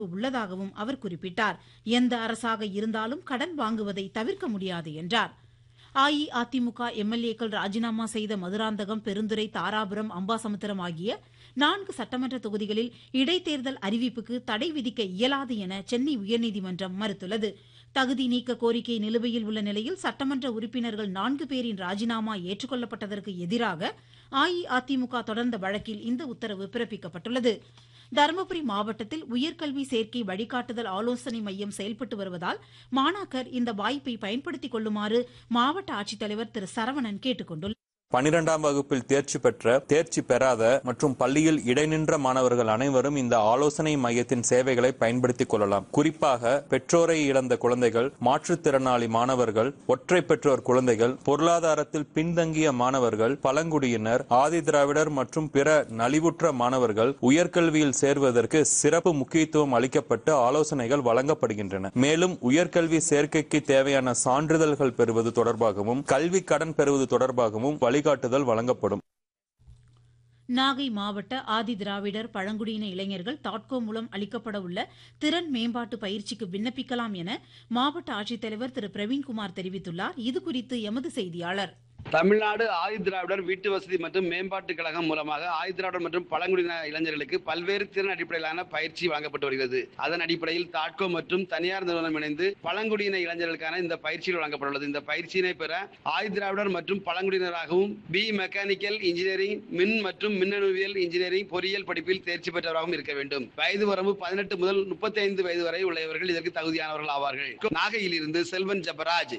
உள்ளதாகவும் அவர் குறிப்பிட்டார் எந்த அரசாக இருந்தாலும் கடன் வாங்குவதை தவிர்க்க முடியாது என்றார் அஇஅதிமுக எம்எல்ஏக்கள் ராஜினாமா செய்த மதுராந்தகம் பெருந்துறை தாராபுரம் அம்பாசமுத்திரம் ஆகிய நான்கு சட்டமன்ற தொகுதிகளில் இடைத்தேர்தல் அறிவிப்புக்கு தடை விதிக்க இயலாது என சென்னை உயர்நீதிமன்றம் மறுத்துள்ளது தகுதி நீக்க கோரிக்கை நிலுவையில் உள்ள நிலையில் சட்டமன்ற உறுப்பினர்கள் நான்கு பேரின் ராஜினாமா ஏற்றுக்கொள்ளப்பட்டதற்கு எதிராக அஇஅதிமுக தொடர்ந்த வழக்கில் இந்த உத்தரவு பிறப்பிக்கப்பட்டுள்ளது தருமபுரி மாவட்டத்தில் உயர்கல்வி சேர்க்கை வழிகாட்டுதல் ஆலோசனை மையம் செயல்பட்டு வருவதால் மாணாக்கர் இந்த வாய்ப்பை பயன்படுத்திக் கொள்ளுமாறு மாவட்ட ஆட்சித்தலைவர் திரு சரவணன் கேட்டுக் கொண்டுள்ளார் பனிரெண்டாம் வகுப்பில் தேர்ச்சி பெற்ற தேர்ச்சி பெறாத மற்றும் பள்ளியில் இடைநின்ற மாணவர்கள் அனைவரும் இந்த ஆலோசனை மையத்தின் சேவைகளை பயன்படுத்திக் கொள்ளலாம் குறிப்பாக பெற்றோரை இழந்த குழந்தைகள் மாற்றுத்திறனாளி மாணவர்கள் ஒற்றை பெற்றோர் குழந்தைகள் பொருளாதாரத்தில் பின்தங்கிய மாணவர்கள் பழங்குடியினர் ஆதி திராவிடர் மற்றும் பிற நலிவுற்ற மாணவர்கள் உயர்கல்வியில் சேர்வதற்கு சிறப்பு முக்கியத்துவம் அளிக்கப்பட்டு ஆலோசனைகள் வழங்கப்படுகின்றன மேலும் உயர்கல்வி சேர்க்கைக்கு தேவையான சான்றிதழ்கள் பெறுவது தொடர்பாகவும் கல்வி கடன் பெறுவது தொடர்பாகவும் வழிகாட்டுதல் வழங்கப்படும் நாகை மாவட்ட ஆதி திராவிடர் பழங்குடியின இளைஞர்கள் தாட்கோ மூலம் அளிக்கப்பட உள்ள திறன் மேம்பாட்டு பயிற்சிக்கு விண்ணப்பிக்கலாம் என மாவட்ட ஆட்சித்தலைவர் திரு பிரவீன்குமார் தெரிவித்துள்ளார் இதுகுறித்து எமது செய்தியாளர் தமிழ்நாடு ஆதிதிராவிடர் வீட்டு வசதி மற்றும் மேம்பாட்டு கழகம் மூலமாக ஆதிதிராவிடர் மற்றும் பழங்குடியின இளைஞர்களுக்கு பல்வேறு திறன் அடிப்படையிலான பயிற்சி வழங்கப்பட்டு வருகிறது அதன் அடிப்படையில் தாட்கோ மற்றும் தனியார் நிறுவனம் இணைந்து பழங்குடியின இளைஞர்களுக்கான இந்த பயிற்சிகள் வழங்கப்பட்டுள்ளது இந்த பயிற்சியினை பெற ஆதிதிராவிடர் மற்றும் பழங்குடியினராகவும் பி மெக்கானிக்கல் இன்ஜினியரிங் மின் மற்றும் மின்னணுவியல் இன்ஜினியரிங் பொறியியல் படிப்பில் தேர்ச்சி பெற்றவராகவும் இருக்க வேண்டும் வயது வரம்பு பதினெட்டு முதல் முப்பத்தி ஐந்து வயது வரை உள்ளவர்கள் இதற்கு தகுதியானவர்கள் ஆவார்கள் நாகையில் இருந்து செல்வன் ஜபராஜ்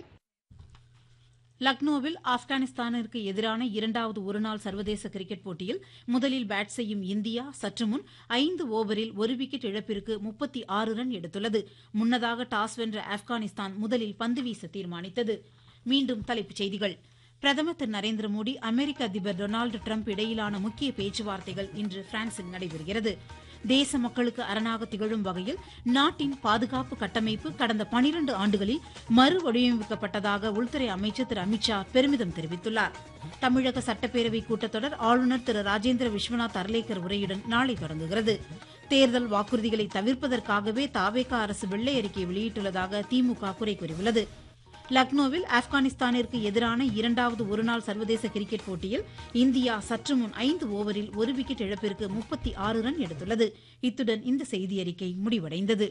லக்னோவில் ஆப்கானிஸ்தானிற்கு எதிரான இரண்டாவது ஒருநாள் சர்வதேச கிரிக்கெட் போட்டியில் முதலில் பேட் செய்யும் இந்தியா சற்று முன் ஐந்து ஓவரில் ஒரு விக்கெட் இழப்பிற்கு முப்பத்தி ஆறு ரன் எடுத்துள்ளது முன்னதாக டாஸ் வென்ற ஆப்கானிஸ்தான் முதலில் பந்து வீச தீர்மானித்தது மீண்டும் தலைப்புச் செய்திகள் பிரதமர் திரு நரேந்திர மோடி அமெரிக்க அதிபர் டொனால்டு டிரம்ப் இடையிலான முக்கிய பேச்சுவார்த்தைகள் இன்று பிரான்சில் நடைபெறுகிறது தேச மக்களுக்கு அரணாக திகழும் வகையில் நாட்டின் பாதுகாப்பு கட்டமைப்பு கடந்த பனிரண்டு ஆண்டுகளில் மறுவடிவமைக்கப்பட்டதாக உள்துறை அமைச்சர் திரு அமித்ஷா பெருமிதம் தெரிவித்துள்ளார் தமிழக சட்டப்பேரவை கூட்டத்தொடர் ஆளுநர் திரு ராஜேந்திர விஸ்வநாத் அர்லேக்கர் உரையுடன் நாளை தொடங்குகிறது தேர்தல் வாக்குறுதிகளை தவிர்ப்பதற்காகவே தாவேகா அரசு வெள்ளை அறிக்கை வெளியிட்டுள்ளதாக திமுக குறை கூறியுள்ளது லக்னோவில் ஆப்கானிஸ்தானிற்கு எதிரான இரண்டாவது ஒருநாள் சர்வதேச கிரிக்கெட் போட்டியில் இந்தியா சற்று முன் ஐந்து ஓவரில் ஒரு விக்கெட் இழப்பிற்கு முப்பத்தி ஆறு ரன் எடுத்துள்ளது இத்துடன் இந்த செய்தியறிக்கை முடிவடைந்தது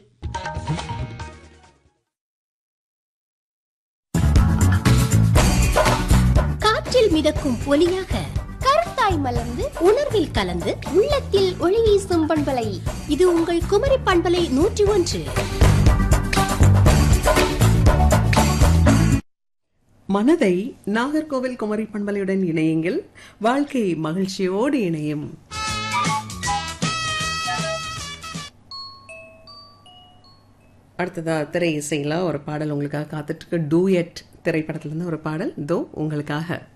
காற்றில் மிதக்கும் ஒலியாக கருத்தாய் மலர்ந்து உணர்வில் கலந்து உள்ளத்தில் ஒளி வீசும் பண்பலை இது உங்கள் குமரி பண்பலை நூற்றி ஒன்று மனதை நாகர்கோவில் குமரி பண்பலையுடன் இணையுங்கள் வாழ்க்கை மகிழ்ச்சியோடு இணையும் அடுத்ததா திரை இசையில் ஒரு பாடல் உங்களுக்காக காத்துட்டு இருக்கு டூயட் திரைப்படத்துல இருந்து ஒரு பாடல் தோ உங்களுக்காக